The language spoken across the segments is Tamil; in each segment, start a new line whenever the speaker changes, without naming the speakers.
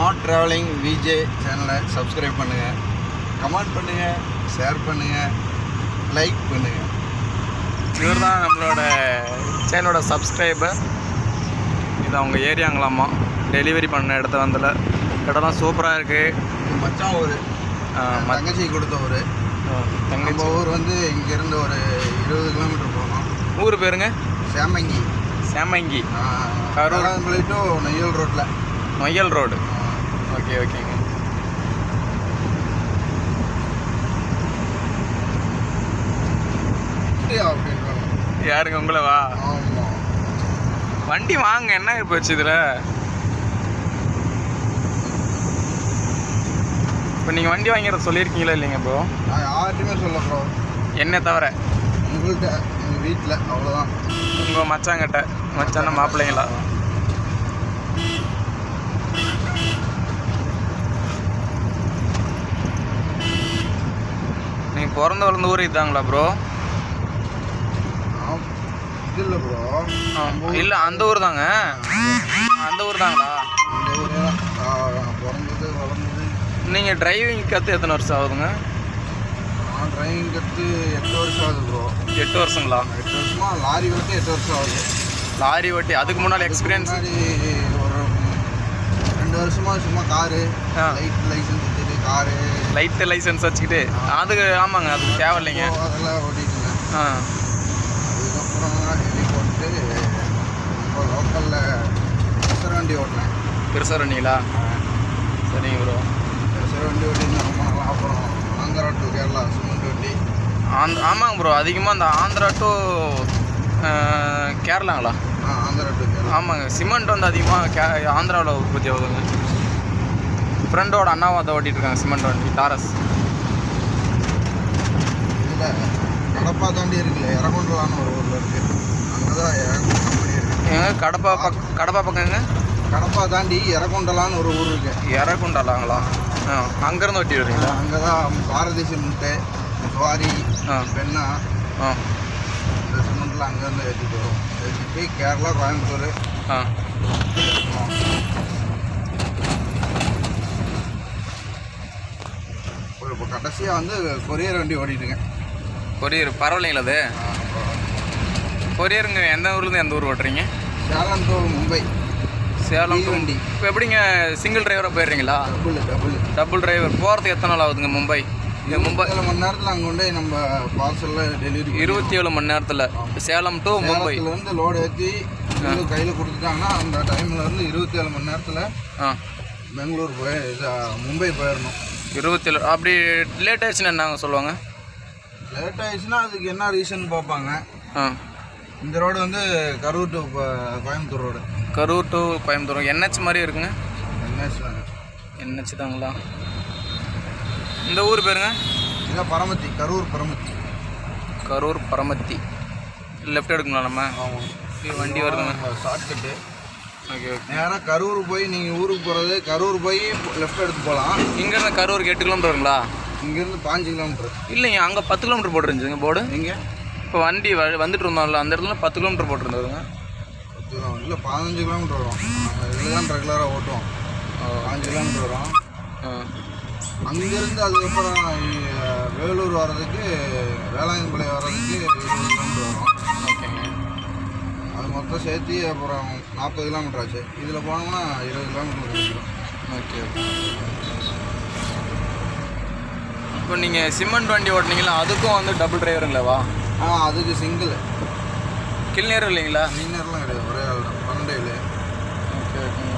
ஸ்மார்ட் ட்ராவலிங் விஜே சேனலை சப்ஸ்கிரைப் பண்ணுங்கள் கமெண்ட் பண்ணுங்கள் ஷேர் பண்ணுங்கள் லைக் பண்ணுங்கள்
இவர் தான் நம்மளோட சேனலோட சப்ஸ்கிரைபர் இது அவங்க ஏரியாங்களாமா டெலிவரி பண்ண இடத்த வந்துல இடம்லாம் சூப்பராக இருக்குது
மச்சான் ஊர் தங்கச்சி கொடுத்த ஊர் நம்ம
தங்கச்சி
ஊர் வந்து இங்கேருந்து ஒரு இருபது கிலோமீட்டர் போகணும்
ஊர் பேருங்க
சேமங்கி
சேமங்கி கரூர்.
கரூர் டு நெய்யல் ரோட்டில்
நொய்யல் ரோடு ஓகே ஓகேங்க
அப்படின்னு
யாருங்க உங்களை வா
ஆமாம்
வண்டி வாங்க என்ன போச்சு இதில் இப்போ நீங்கள் வண்டி வாங்கிறத சொல்லியிருக்கீங்களா இல்லைங்க ப்ரோ
நான் யார்ட்டையுமே சொல்ல ப்ரோ
என்னை தவிர
உங்கள்கிட்ட எங்கள் வீட்டில் அவ்வளோதான்
உங்கள் மச்சாங்கிட்ட மச்சான மாப்பிள்ளைங்களா நீங்கள் பிறந்து வளர்ந்த ஊர் இதாங்களா ப்ரோ
ஆம். இது இல்லை ப்ரோ
இல்லை அந்த ஊர் தாங்க அந்த ஊர் தாங்களா
இந்த ஊரே தான் நான் பிறந்தது வளர்ந்தது
நீங்கள் டிரைவிங் கற்று எத்தனை வருஷம் ஆகுதுங்க
நான் டிரைவிங் கற்று எட்டு வருஷம் ஆகுது ப்ரோ
எட்டு வருஷங்களா
எட்டு வருஷமா லாரி ஓட்டி எட்டு வருஷம் ஆகுது
லாரி ஓட்டி அதுக்கு முன்னாடி எக்ஸ்பீரியன்ஸ்
முன்னாடி ஒரு ரெண்டு வருஷமா சும்மா காரு
ஆ.
லைட் லைசன்ஸ் வச்சுட்டு காரு
லைட்டு லைசன்ஸ் வச்சுக்கிட்டு அதுக்கு ஆமாங்க அதுக்கு தேவையில்லைங்க
அதெல்லாம் ஓட்டிட்டு இருந்தேன்
ஆ
அதுக்கப்புறம் ஹெலி போட்டு இப்போ லோக்கலில் பெசர் வண்டி ஓட்டினேன்
பெருசாக வண்டிங்களா சரிங்க ப்ரோ
பெசர் வண்டி ஓட்டிட்டு ரொம்ப நாள் அப்புறம் ஆந்திரா டு கேரளா சிமெண்ட் வண்டி
ஆந்த் ஆமாங்க ப்ரோ அதிகமாக அந்த ஆந்திரா டு கேரளாங்களா
ஆ ஆந்திரா டு கேரளா
ஆமாங்க சிமெண்ட் வந்து அதிகமாக கே ஆந்திராவில் உற்பத்தி ஆகுதுங்க ஃப்ரெண்டோட அண்ணாவும் அதை ஓட்டிட்டு இருக்காங்க சிமெண்ட் வண்டி டாரஸ்
இதில் கடப்பா தாண்டி இருக்குல்ல இறகுண்டலான்னு ஒரு ஊரில் இருக்குது அங்கே தான் கம்பெனி இருக்குது
ஏங்க கடப்பா பக் கடப்பா பக்கங்க
கடப்பா தாண்டி இறகுண்டலான்னு ஒரு ஊர் இருக்கு
இறக்குண்டாலாங்களா ஆ அங்கேருந்து ஓட்டி வருவீங்களா
அங்கே தான் பாரதி சிமெண்ட்டு சுவாரி
ஆ
பெண்ணா
ஆ
இந்த சிமெண்ட்லாம் அங்கேருந்து ஏற்றிட்டு வரும் ஏற்றிட்டு போய் கேரளா கோயம்புத்தூர்
ஆ
இப்போ கடைசியாக வந்து கொரியர் வண்டி ஓடிட்டுங்க
கொரியர் பரவாயில்லைங்களா அது கொரியருங்க எந்த ஊர்லேருந்து எந்த ஊர் ஓட்டுறீங்க
சேலம் டு மும்பை
சேலம்
டீ வண்டி
இப்போ எப்படிங்க சிங்கிள் டிரைவராக போயிடுறீங்களா
டபுள் டபுள்
டபுள் டிரைவர் போகிறதுக்கு எத்தனை நாள் ஆகுதுங்க மும்பை இங்கே மும்பை
ஏழு மணி நேரத்தில் அங்கே கொண்டு போய் நம்ம பார்சலில் டெலிவரி
இருபத்தி ஏழு மணி நேரத்தில் சேலம் டு மும்பை
சேலத்துலேருந்து லோடு ஏற்றி கையில் கொடுத்துட்டாங்கன்னா அந்த டைம்ல இருந்து இருபத்தி ஏழு மணி நேரத்தில்
ஆ
பெங்களூர் போய் இது மும்பை போயிடணும்
இருபத்தி ஏழு அப்படி லேட் ஆயிடுச்சுன்னா என்னங்க சொல்லுவாங்க
லேட் ஆயிடுச்சுன்னா அதுக்கு என்ன ரீசன் பார்ப்பாங்க
ஆ
இந்த ரோடு வந்து Karur to Coimbatore road
Karur to Coimbatore NH மாதிரி இருக்குங்க
என்ன
என்ஹெச் தாங்களா இந்த ஊர் பேருங்க
இதான் பரமத்தி கரூர் பரமத்தி
கரூர் பரமத்தி லெஃப்ட் எடுக்கணுங்களா நம்ம
ஆமாம்
இது வண்டி வருதுங்க
ஷார்ட்கட்டு
ஓகே ஓகே
நேராக கரூர் போய் நீங்கள் ஊருக்கு போகிறது கரூர் போய் லெஃப்ட் எடுத்து போகலாம்
இங்கேருந்து கரூருக்கு எட்டு கிலோமீட்டர் வருங்களா
இங்கேருந்து பாஞ்சு கிலோமீட்டர்
இல்லைங்க அங்கே பத்து கிலோமீட்டர் போட்டுருந்துச்சுங்க போர்டு
எங்கே
இப்போ வண்டி வ- வந்துட்டு இருந்தோம்ல அந்த இடத்துல பத்து கிலோமீட்டர் போட்டிருந்ததுங்க
பத்து கிலோ இல்லை பதினஞ்சு கிலோமீட்டர் வரும் நாங்கள் இதில் தான் ரெகுலராக ஓட்டுவோம் பாஞ்சு கிலோமீட்டர் வரும்
ஆ
அங்கேருந்து அதுக்கப்புறம் அஹ், வேலூர் வர்றதுக்கு வேளாங்கண்ணி வர்றதுக்கு இருபது கிலோமீட்டர் வரும்
ஓகேங்க
அது மொத்தம் சேர்த்து அப்புறம் நாற்பது கிலோமீட்டர் ஆச்சு இதில் போனோம்னா இருபது கிலோமீட்டர் கிடைக்கும்
ஓகே ஓகே இப்போ நீங்கள் சிமெண்ட் வண்டி ஓட்டுனீங்களா அதுக்கும் வந்து டபுள் டிரைவருங்களாவா
ஆ அதுக்கு சிங்கிள்
கிளியர் இல்லைங்களா
மீனர்லாம் கிடையாது ஒரே ஆள் தான் பன்னெண்டு
ஓகே ஓகேங்க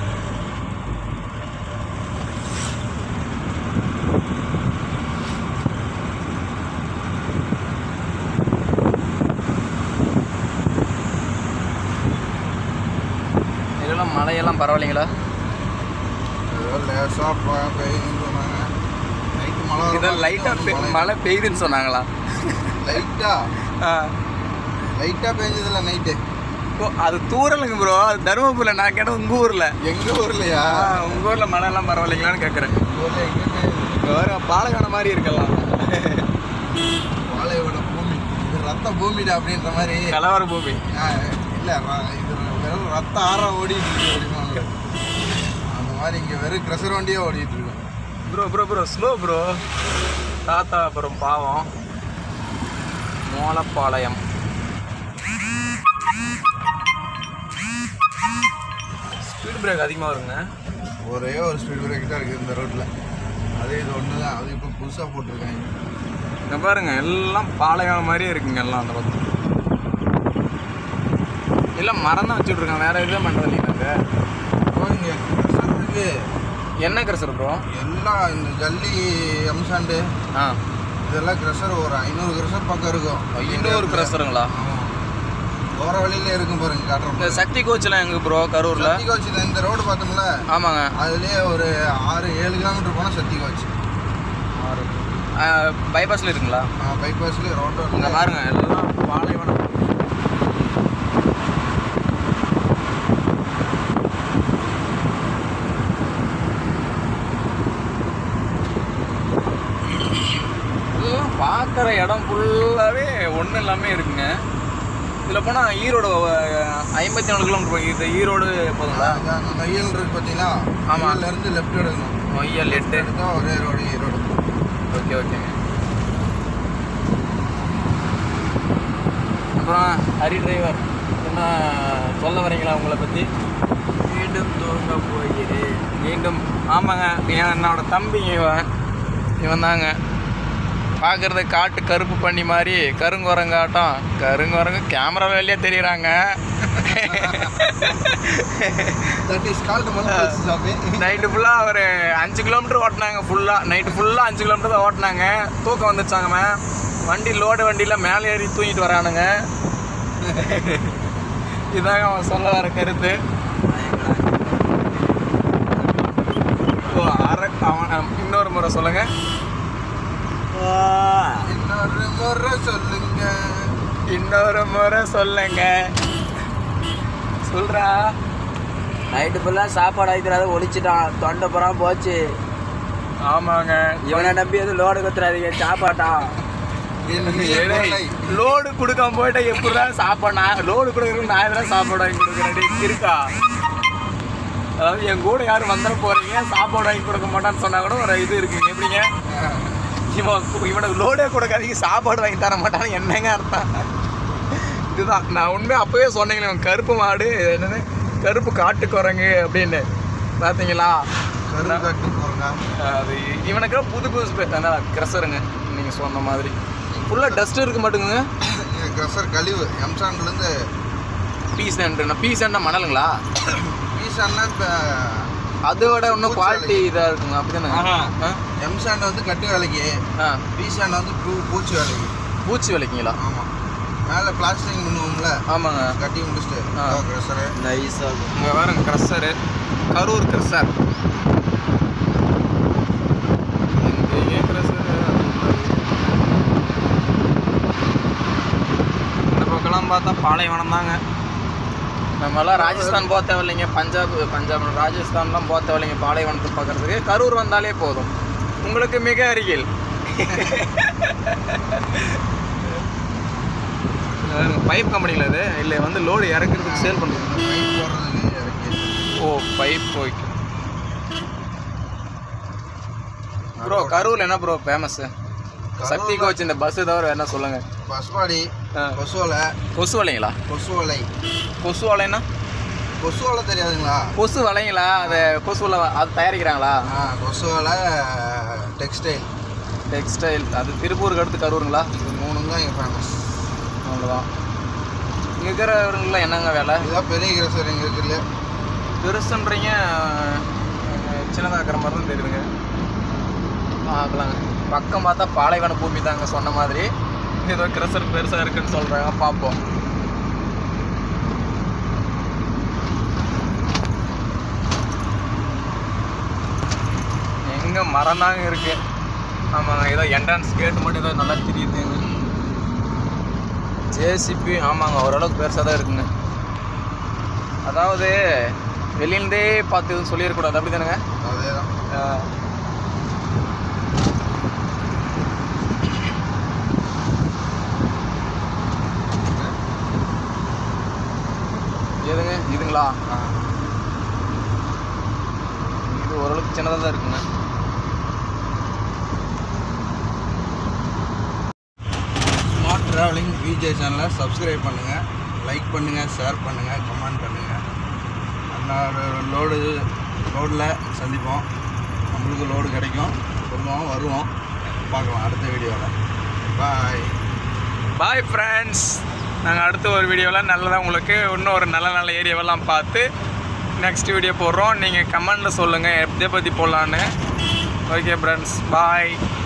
இதெல்லாம் மழையெல்லாம் பரவாயில்லைங்களா
ஏதோ லேசாக பெய்யுதுன்னு சொன்னாங்க நைட்டு மழை
இதான் லைட்டாக மழை பெய்யுதுன்னு சொன்னாங்களா
லைட்டாக
ஆ
லைட்டாக பெஞ்சதில்ல நைட்டு
ஓ அது தூரலுங்க ப்ரோ அது தருமபுரியில் நான் கேட்டது உங்கள் ஊரில்
எங்கள் ஊர்லையா
உங்கள் ஊரில் மழைலாம் பரவாயில்லைங்களான்னு கேட்குறேன்
ஊரில் எங்கே
வேறு பாலக்கான மாதிரி இருக்கலாம்
வாழையோட பூமி இது ரத்த பூமிடா அப்படின்ற மாதிரி
கலவர பூமி
ஆ, இல்ல ர- இது வெறும் ரத்த ஆற ஓடிட்டு இருக்கு அப்படிம்பாங்க. அந்த மாதிரி இங்கே வெறும் க்ரெஷர் வண்டியே ஓடிட்டு இருக்கோம்
bro bro bro slow bro தாத்தா அப்புறம் பாவம் மோலப்பாளையம் ஸ்பீட் பிரேக் அதிகமாக வருங்க
ஒரே ஒரு ஸ்பீட் பிரேக் தான் இருக்குது இந்த ரோட்டில் அதே இது ஒன்று தான் அது இப்போ புதுசாக போட்டிருக்காங்க
இங்க பாருங்க எல்லாம் பாலைவனம் மாதிரியே இருக்குங்க எல்லாம் அந்த பக்கம் எல்லாம் மரம் தான் வச்சுட்டு இருக்காங்க வேற எதுவும் பண்ணுறது இல்லைங்க
இப்போ இங்கே க்ரெஷர் இருக்கு
என்ன கிரசர் ப்ரோ
எல்லாம் இந்த ஜல்லி எம்சாண்டு
ஆ
இதெல்லாம் க்ரெஷர் ஒரு ஐநூறு க்ரெஷர் பக்கம் இருக்கும்
இன்னொரு கிரசருங்களா
ஆமாம் போகிற வழியில இருக்கும் பாருங்க
இந்த
காட்டுறோம்
சக்தி கோச்சில் எங்க ப்ரோ கரூரில்
சத்தி கோச் இந்த- இந்த ரோடு பார்த்தோம்ல
ஆமாங்க
அதுலேயே ஒரு ஆறு ஏழு கிலோமீட்டர் போனால் சத்தி கோச்
பைபாஸில் இருக்குங்களா
பைபாஸ்லேயே ரோட்டோ
இங்கே பாருங்க எல்லாம் பாலைவனம் இதெல்லாம் பார்க்குற இடம் ஃபுல்லாகவே ஒன்றும் எல்லாமே இருக்குங்க இதில் போனால் ஈரோடு ஐம்பத்தி நாலு கிலோமீட்டர் இது ஈரோடு போதுங்களா
நொய்யல் இருக்கு பார்த்தீங்களா
ஆமா.
நொய்யல்ல இருந்து லெஃப்ட் எடுக்கணும்
நொய்யல் எட்டு
எடுத்தா ஒரே ரோடு ஈரோடு
ஓகே ஓகேங்க அப்புறம் ஹரி டிரைவர் என்ன சொல்ல வரீங்களா உங்களை பற்றி மீண்டும் தூங்க போகிறேன் மீண்டும் ஆமாங்க என் என்னோட தம்பி இவன் இவன் தாங்க பார்க்குறது காட்டு கருப்பு பண்ணி மாதிரி கருங்குரங்காட்டம் கருங்குரங்கு கேமரா வேலையே தெரியுறாங்க
தட் இஸ் கால்டு மல்பல்ஸ் சாமி
நைட்டு ஃபுல்லாக ஒரு அஞ்சு கிலோமீட்டர் ஓட்டினாங்க ஃபுல்லாக நைட்டு ஃபுல்லாக அஞ்சு கிலோமீட்டர் தான் ஓட்டினாங்க தூக்கம் வந்துச்சாங்க மேம் வண்டி லோடு வண்டியில் மேலே ஏறி தூங்கிட்டு வரானுங்க இதாங்க அவன் சொல்ல வர கருத்து ஓ அரை அவன் இன்னொரு முறை சொல்லுங்க
இன்னொரு முறை சொல்லுங்க
இன்னொரு முறை சொல்லுங்க சொல்றா
நைட்டு ஃபுல்லாக சாப்பாடு ஆகிக்கிறாத ஒழிச்சிட்டான் தொண்டை புறம் போச்சு
ஆமாங்க
இவனை நம்பி எதுவும் லோடு குத்துறாதீங்க சாப்பாட்டா
இனிய கொலை.
லோடு கொடுக்காம போயிட்டா எப்படிடா சாப்பாடு நான் லோடு கொடுக்குறது நான் எதிராக சாப்பாடு வாங்கி கொடுக்குறேன் இருக்கா அதாவது என் கூட யாரும் வந்துட போறீங்க சாப்பாடு வாங்கி கொடுக்க மாட்டான்னு சொன்னா கூட ஒரு இது இருக்குங்க எப்படிங்க இவன் இவனுக்கு லோடே கொடுக்காதீங்க சாப்பாடு வாங்கி தர மாட்டான்னு என்னங்க அர்த்தம் இதுதான் நான் உண்மையாக அப்பவே சொன்னீங்களே இவன் கருப்பு மாடு என்னது கருப்பு காட்டு குரங்கு அப்படின்னு பார்த்தீங்களா
கருவு காட்டு போறங்க
அது இவனுக்கு புது புது ஸ்பே- அதான் கிரசருங்க நீங்கள் சொன்ன மாதிரி ஃபுல்லாக டஸ்ட் இருக்க மாட்டேங்குங்க
இது க்ரெஷர் கழிவு எம்சாண்ட்லேருந்து
பீஸ் என்ன பீஸ் என்ன மணலுங்களா
பீசான்னா இப்போ
அதோட இன்னும் குவாலிட்டி இதாக இருக்குங்க அப்படிதானே
எம்சாண்ட் வந்து கட்டு வேலைக்கு
ஆ
பீசாண்ட் வந்து பூ பூச்சி வேலைக்கு
பூச்சி விலைக்குங்களா
ஆமாம் மேலே பிளாஸ்டிங் பண்ணுவோம்ல
ஆமாங்க
கட்டி முடிச்சுட்டு
ஆ.
க்ரெஷரு
நைஸாக
இங்கே பாருங்க க்ரஷரு கரூர் க்ரஷர் எங்கேயே க்ரஷரு இந்த பக்கம்லாம் பார்த்தா பாலைவனம் தாங்க நம்மலாம் ராஜஸ்தான் போக தேவையில்லைங்க பஞ்சாப் பஞ்சாப் ராஜஸ்தான்லாம் போக தேவையில்லைங்க பாலைவனத்தை பார்க்குறதுக்கு கரூர் வந்தாலே போதும் உங்களுக்கு மிக அருகில் பைப் கம்பெனியில் இது இல்லை வந்து லோடு இறக்குறதுக்கு சேல் பண்ணுறது
பைப் போடுறதுக்கு இறக்கி
ஓ பைப் போய்க்கு ப்ரோ கரூர்ல என்ன ப்ரோ ஃபேமஸ் சக்தி கோச் இந்த பஸ் தவிர என்ன சொல்லுங்க
பசுபாடி
ஆ.
கொசுவலை
கொசு வலைங்களா
கொசுவலை
கொசு வலைன்னா
கொசுவலை தெரியாதுங்களா
கொசு வலைங்களா அது கொசு வலை அது தயாரிக்கிறாங்களா
ஆ கொசுவலை டெக்ஸ்டைல்
டெக்ஸ்டைல் அது திருப்பூருக்கு அடுத்து கரூருங்களா
இது மூணு தான் இங்கே ஃபேமஸ்
அவ்வளோதான் இங்கே இருக்கிறவங்களாம் என்னங்க வேலை
இதுதான் பெரிய கிரசர் இங்கே இருக்குல்ல
பெருசுன்றீங்க அஹ், சின்னதா இருக்கிற மாதிரி தான் தெரியுதுங்க பார்க்கலாங்க பக்கம் பார்த்தா பாலைவன பூமி தாங்க சொன்ன மாதிரி ஏதோ கிரசர் பெருசாக இருக்குன்னு சொல்கிறாங்க பார்ப்போம் எங்கே மரம் தாங்க இருக்கு ஆமாங்க ஏதோ என்ட்ரன்ஸ் கேட் மட்டும் ஏதோ நல்லா தெரியுதுங்க ஜேசிபி ஆமாங்க ஓரளவுக்கு பெருசாக தான் இருக்குங்க அதாவது வெளியிலேருந்தே பார்த்து எதுவும் சொல்லிடக்கூடாது அப்படி தானுங்க
அதே தான்
எதுங்க இதுங்களா சின்னதாக தான் இருக்குங்க
ஸ்மார்ட் ட்ராவலிங் விஜே சேனலை சப்ஸ்கிரைப் பண்ணுங்கள் லைக் பண்ணுங்கள் ஷேர் பண்ணுங்கள் கமெண்ட் பண்ணுங்கள் இன்னொரு லோடு லோடில் சந்திப்போம் நம்மளுக்கு லோடு கிடைக்கும் சொல்லுவோம் வருவோம் பார்க்கலாம் அடுத்த வீடியோவில் பாய்
பாய் ஃப்ரெண்ட்ஸ் நாங்கள் அடுத்த ஒரு வீடியோவில் நல்லதாக உங்களுக்கு இன்னும் ஒரு நல்ல நல்ல ஏரியாவெல்லாம் பார்த்து நெக்ஸ்ட் வீடியோ போடுறோம் நீங்கள் கமெண்டில் சொல்லுங்கள் எதை பற்றி போடலான்னு ஓகே ஃப்ரெண்ட்ஸ் பாய்